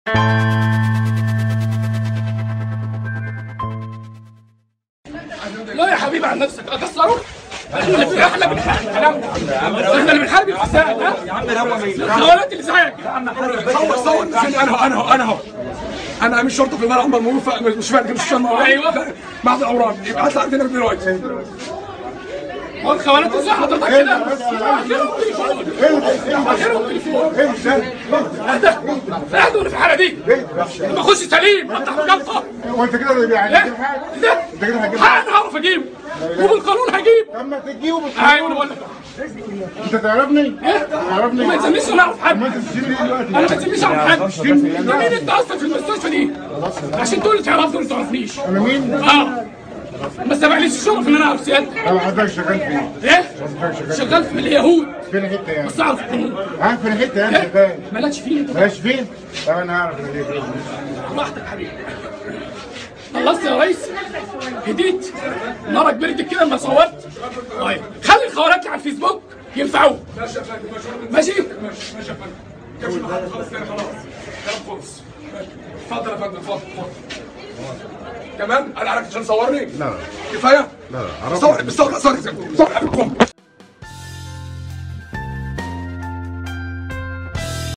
لا يا حبيبي عن نفسك اكسره احنا اللي احنا بنحارب الكلام ده احنا اللي بنحارب الفساد ها يا عم الخوالات اللي زيك صور صور فين انا هو انا هو انا هو انا امين شرطه في الملعب عمر مرور مش فاهم مش فاهم أيوة. بعد الاوراق يبقى هات عندنا دلوقتي هو الخوالات اللي زي حضرتك كده اخرهم تليفون اخرهم تليفون اهدى اهدى وانا في الحاله دي لما اخش سليم افتح جلطه وانت كده اللي يعني ايه هتجيب حاجه ده انت كده هتجيب انا هعرف اجيب وبالقانون هجيب اما تجيبه بس ايوه انا بقول لك انت تعرفني ايه تعرفني ما تسميش انا اعرف حد ما انت تسيبني ليه دلوقتي انا ما تسميش اعرف حد انت مين انت اصلا في المستشفى دي عشان تقول لي تعرفني ولا تعرفنيش انا مين؟ اه ما سبقليش الشرف ان انا اعرف سيادتك انا حضرتك شغال فين؟ ايه شغال في اليهود فين حته يعني؟ بس اعرف القانون عارف فين حته يعني شغال مالكش فيه انت ماشي فين؟ طب انا هعرف انا ليه براحتك حبيبي خلصت يا ريس هديت مره كبرت كده لما صورت طيب خلي الخوارات اللي على الفيسبوك ينفعوك ماشي ماشي يا فندم خلاص كده خلاص كلام خلص اتفضل يا فندم اتفضل اتفضل كمان انا عارف عشان تصورني لا كفايه لا لا صور صور صور صور